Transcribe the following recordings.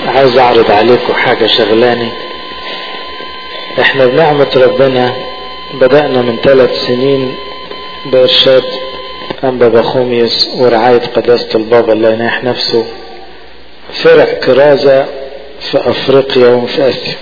عايز اعرض عليكم حاجة شغلاني احنا بنعمة ربنا بدأنا من ثلاث سنين بإرشاد أنبا بخوميس ورعاية قداسة البابا الله يناح نفسه فرق كرازة في أفريقيا وفي آسيا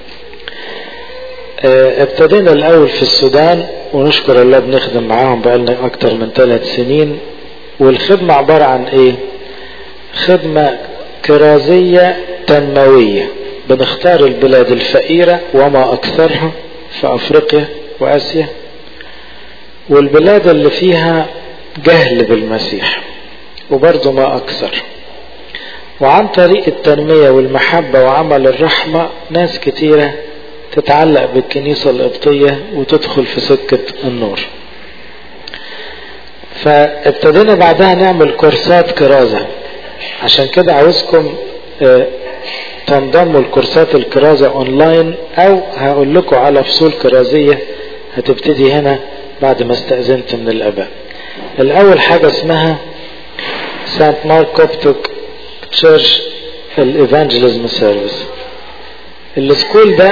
اه ابتدينا الأول في السودان ونشكر الله بنخدم معاهم بقالنا أكتر من ثلاث سنين والخدمة عبارة عن إيه؟ خدمة كرازية تنموية بنختار البلاد الفقيرة وما أكثرها في أفريقيا وآسيا والبلاد اللي فيها جهل بالمسيح وبرضه ما أكثر وعن طريق التنمية والمحبة وعمل الرحمة ناس كتيرة تتعلق بالكنيسة القبطية وتدخل في سكة النور فابتدينا بعدها نعمل كورسات كرازة عشان كده عاوزكم اه تنضموا لكورسات الكرازة اونلاين او هقول لكم على فصول كرازية هتبتدي هنا بعد ما استأذنت من الاباء الاول حاجة اسمها سانت مارك كوبتوك تشيرش الايفانجيليزم سيرفيس السكول ده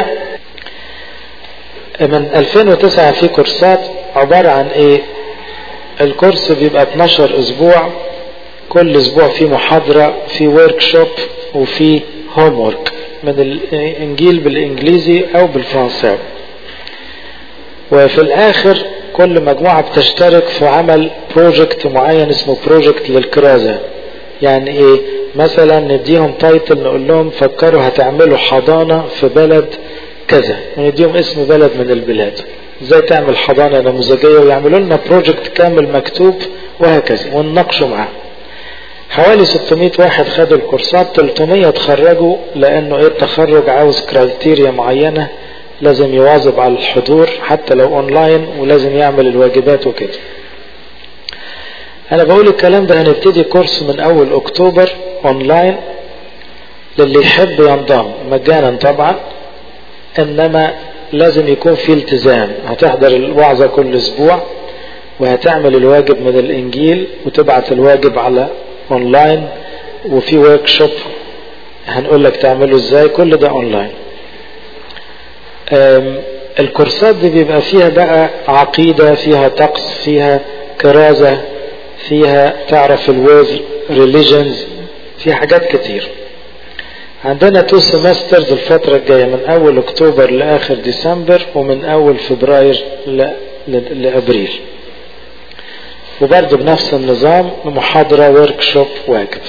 من 2009 في كورسات عبارة عن ايه الكورس بيبقى 12 اسبوع كل اسبوع في محاضرة في ورك شوب وفي هوم ورك من الانجيل بالانجليزي او بالفرنساوي وفي الاخر كل مجموعة بتشترك في عمل بروجكت معين اسمه بروجكت للكرازة يعني ايه مثلا نديهم تايتل نقول لهم فكروا هتعملوا حضانة في بلد كذا ونديهم اسم بلد من البلاد ازاي تعمل حضانة نموذجية ويعملوا لنا بروجكت كامل مكتوب وهكذا ونناقشوا معاه حوالي 600 واحد خدوا الكورسات 300 اتخرجوا لانه ايه التخرج عاوز كرايتيريا معينة لازم يواظب على الحضور حتى لو اونلاين ولازم يعمل الواجبات وكده انا بقول الكلام ده هنبتدي كورس من اول اكتوبر اونلاين للي يحب ينضم مجانا طبعا انما لازم يكون في التزام هتحضر الوعظة كل اسبوع وهتعمل الواجب من الانجيل وتبعت الواجب على اونلاين وفي ورك شوب هنقول لك تعمله ازاي كل ده اونلاين الكورسات دي بيبقى فيها بقى عقيدة فيها طقس فيها كرازة فيها تعرف الويز ريليجنز في حاجات كتير عندنا تو سمسترز الفترة الجاية من أول أكتوبر لآخر ديسمبر ومن أول فبراير لأبريل وبرضه بنفس النظام محاضرة ورك شوب واجب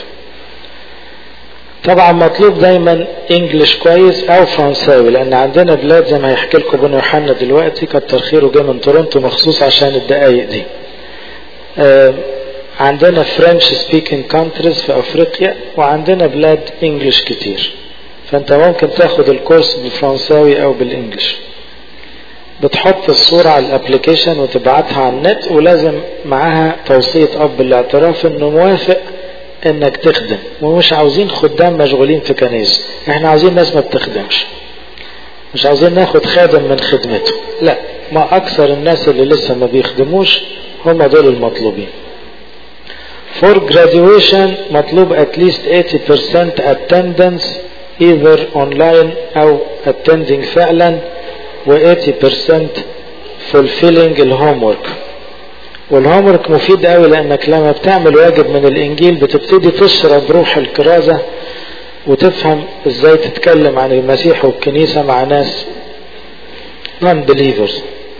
طبعا مطلوب دايما انجلش كويس او فرنساوي لان عندنا بلاد زي ما هيحكي لكم بن يوحنا دلوقتي كتر خيره جه من تورنتو مخصوص عشان الدقايق دي آه عندنا فرنش سبيكينج كونتريز في افريقيا وعندنا بلاد انجلش كتير فانت ممكن تاخد الكورس بالفرنساوي او بالانجلش بتحط الصورة على الابليكيشن وتبعتها على النت ولازم معاها توصية اب الاعتراف انه موافق انك تخدم ومش عاوزين خدام مشغولين في كنيسة احنا عاوزين ناس ما بتخدمش مش عاوزين ناخد خادم من خدمته لا ما اكثر الناس اللي لسه ما بيخدموش هم دول المطلوبين for graduation مطلوب at least 80% attendance either online او attending فعلا و 80% fulfilling الهومورك والهومورك مفيد قوي لانك لما بتعمل واجب من الانجيل بتبتدي تشرب روح الكرازة وتفهم ازاي تتكلم عن المسيح والكنيسة مع ناس non believers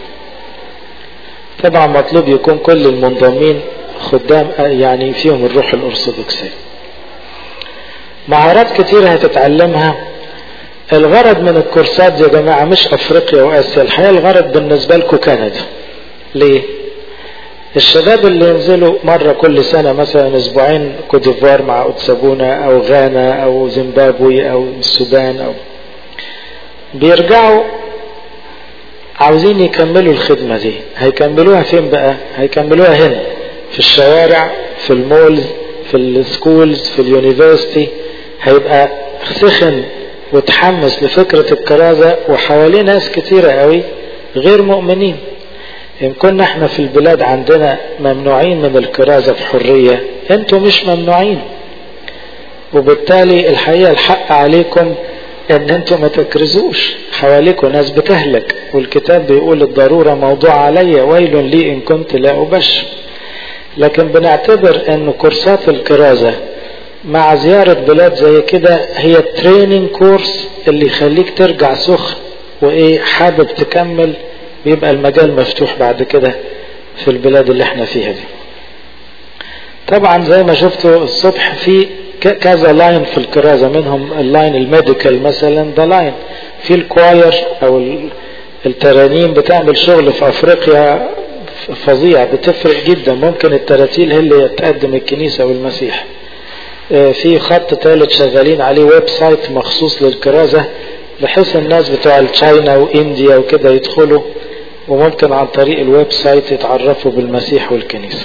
طبعا مطلوب يكون كل المنضمين خدام يعني فيهم الروح الارثوذكسية مهارات كتير هتتعلمها الغرض من الكورسات يا جماعة مش افريقيا واسيا الحقيقة الغرض بالنسبة لكم كندا ليه الشباب اللي ينزلوا مرة كل سنة مثلا اسبوعين كوديفوار مع اوتسابونا او غانا او زيمبابوي او السودان او بيرجعوا عاوزين يكملوا الخدمة دي هيكملوها فين بقى هيكملوها هنا في الشوارع في المولز في السكولز في اليونيفرسيتي هيبقى سخن وتحمس لفكرة الكرازة وحواليه ناس كتيرة قوي غير مؤمنين إن كنا احنا في البلاد عندنا ممنوعين من الكرازة بحرية انتوا مش ممنوعين وبالتالي الحقيقة الحق عليكم ان انتم ما تكرزوش حواليكم ناس بتهلك والكتاب بيقول الضرورة موضوع علي ويل لي ان كنت لا ابشر لكن بنعتبر ان كورسات الكرازة مع زيارة بلاد زي كده هي التريننج كورس اللي يخليك ترجع سخن وايه حابب تكمل ويبقى المجال مفتوح بعد كده في البلاد اللي احنا فيها دي طبعا زي ما شفتوا الصبح في كذا لاين في الكرازة منهم اللاين الميديكال مثلا ده لاين في الكواير او الترانيم بتعمل شغل في افريقيا فظيع بتفرق جدا ممكن التراتيل هي اللي تقدم الكنيسة والمسيح في خط ثالث شغالين عليه ويب سايت مخصوص للكرازة بحيث الناس بتوع تشاينا وانديا وكده يدخلوا وممكن عن طريق الويب سايت يتعرفوا بالمسيح والكنيسة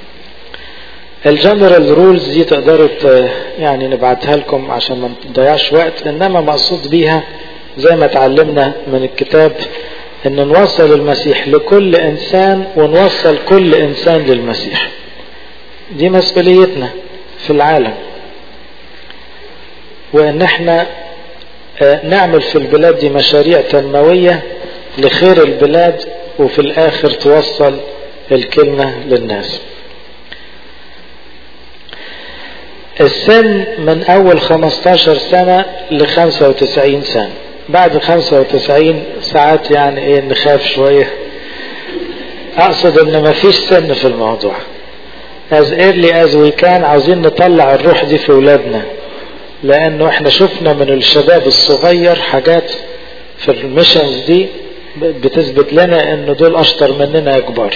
الجنرال رولز دي تقدروا يعني نبعتها لكم عشان ما نضيعش وقت انما مقصود بيها زي ما اتعلمنا من الكتاب ان نوصل المسيح لكل انسان ونوصل كل انسان للمسيح دي مسؤوليتنا في العالم وان احنا نعمل في البلاد دي مشاريع تنموية لخير البلاد وفي الاخر توصل الكلمة للناس السن من اول 15 سنة ل 95 سنة بعد 95 ساعات يعني ايه نخاف شوية اقصد ان مفيش سن في الموضوع as early as we can عاوزين نطلع الروح دي في ولادنا لانه احنا شفنا من الشباب الصغير حاجات في الميشنز دي بتثبت لنا ان دول اشطر مننا يا كبار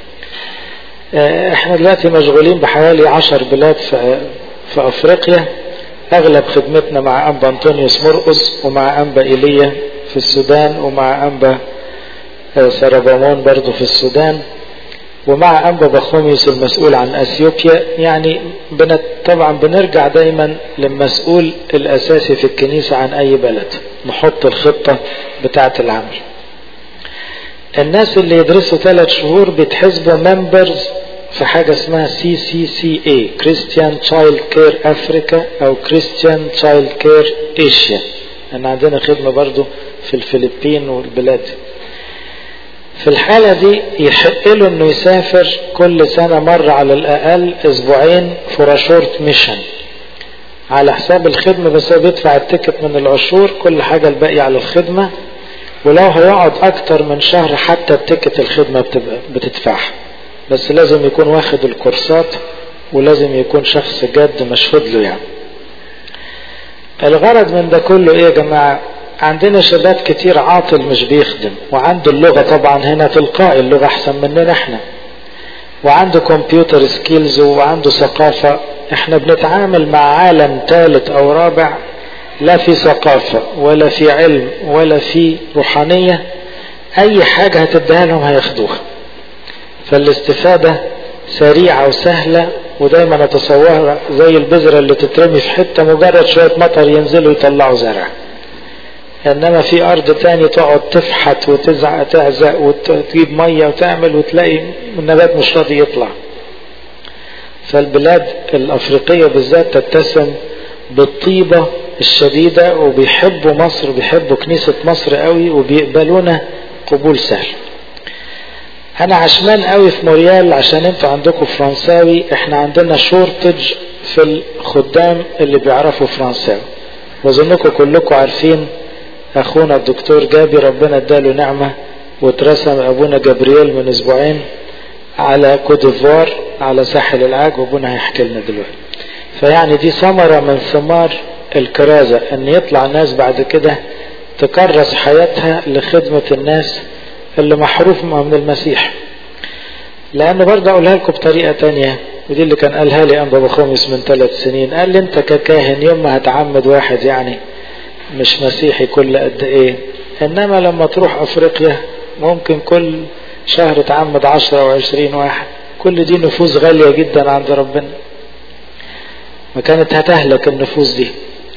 احنا دلوقتي مشغولين بحوالي عشر بلاد في, في افريقيا اغلب خدمتنا مع انبا انطونيوس مرقس ومع انبا ايليا في السودان ومع انبا سربامون برضو في السودان ومع أنبا بخوميوس المسؤول عن أثيوبيا يعني بنت طبعا بنرجع دايما للمسؤول الأساسي في الكنيسة عن أي بلد نحط الخطة بتاعة العمل الناس اللي يدرسوا ثلاث شهور بيتحسبوا ممبرز في حاجة اسمها سي سي سي اي كريستيان تشايلد كير افريكا او كريستيان تشايلد كير ايشيا لان عندنا خدمة برضو في الفلبين والبلاد دي في الحالة دي يحق له انه يسافر كل سنة مرة على الاقل اسبوعين فور شورت ميشن على حساب الخدمة بس هو بيدفع التيكت من العشور كل حاجة الباقي على الخدمة ولو هيقعد اكتر من شهر حتى التيكت الخدمة بتبقى بتدفعها بس لازم يكون واخد الكورسات ولازم يكون شخص جد مشهود له يعني الغرض من ده كله ايه يا جماعة عندنا شباب كتير عاطل مش بيخدم وعنده اللغة طبعا هنا تلقائي اللغة احسن مننا احنا وعنده كمبيوتر سكيلز وعنده ثقافة احنا بنتعامل مع عالم ثالث او رابع لا في ثقافة ولا في علم ولا في روحانية اي حاجة هتديها لهم هياخدوها فالاستفادة سريعة وسهلة ودايما نتصورها زي البذرة اللي تترمي في حتة مجرد شوية مطر ينزلوا يطلعوا زرع انما في ارض تاني تقعد تفحت وتزعق تعزق وتجيب مية وتعمل وتلاقي النبات مش راضي يطلع فالبلاد الافريقية بالذات تتسم بالطيبة الشديدة وبيحبوا مصر بيحبوا كنيسة مصر قوي وبيقبلونا قبول سهل انا عشمان قوي في موريال عشان انتوا عندكم فرنساوي احنا عندنا شورتج في الخدام اللي بيعرفوا فرنساوي واظنكم كلكم عارفين اخونا الدكتور جابي ربنا اداله نعمة واترسم ابونا جبريل من اسبوعين على كوديفوار على ساحل العاج وابونا هيحكي لنا دلوقتي فيعني دي ثمرة من ثمار الكرازة ان يطلع ناس بعد كده تكرس حياتها لخدمة الناس اللي محروف من المسيح لأن برضه أقولها لكم بطريقة تانية ودي اللي كان قالها لي أنبا بخومس من ثلاث سنين قال لي أنت ككاهن يوم ما هتعمد واحد يعني مش مسيحي كل قد إيه إنما لما تروح أفريقيا ممكن كل شهر تعمد عشرة أو عشرين واحد كل دي نفوس غالية جدا عند ربنا ما كانت هتهلك النفوس دي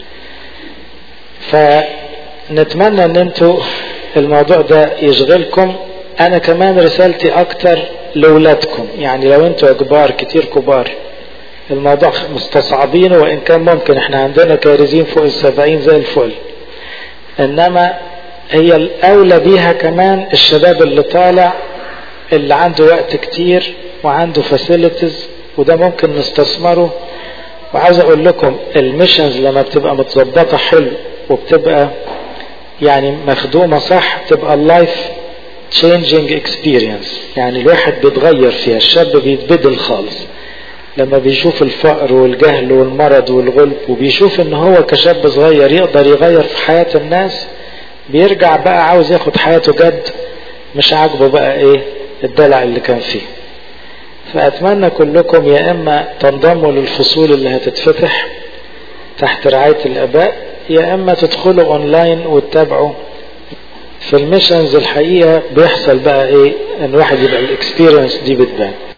فنتمنى ان انتوا الموضوع ده يشغلكم انا كمان رسالتي اكتر لولادكم يعني لو انتوا كبار كتير كبار الموضوع مستصعبينه وإن كان ممكن احنا عندنا كارزين فوق السبعين زي الفل إنما هي الأولى بيها كمان الشباب اللي طالع اللي عنده وقت كتير وعنده فاسيلتيز وده ممكن نستثمره وعايز اقول لكم الميشنز لما بتبقى متظبطه حلو وبتبقى يعني مخدومه صح تبقى اللايف تشينجينج اكسبيرينس يعني الواحد بيتغير فيها الشاب بيتبدل خالص لما بيشوف الفقر والجهل والمرض والغلب وبيشوف ان هو كشاب صغير يقدر يغير في حياة الناس بيرجع بقى عاوز ياخد حياته جد مش عاجبه بقى ايه الدلع اللي كان فيه فأتمنى كلكم يا إما تنضموا للفصول اللي هتتفتح تحت رعاية الآباء يا إما تدخلوا أونلاين وتتابعوا في الميشنز الحقيقة بيحصل بقى إيه إن واحد يبقى الإكسبيرينس دي بتبان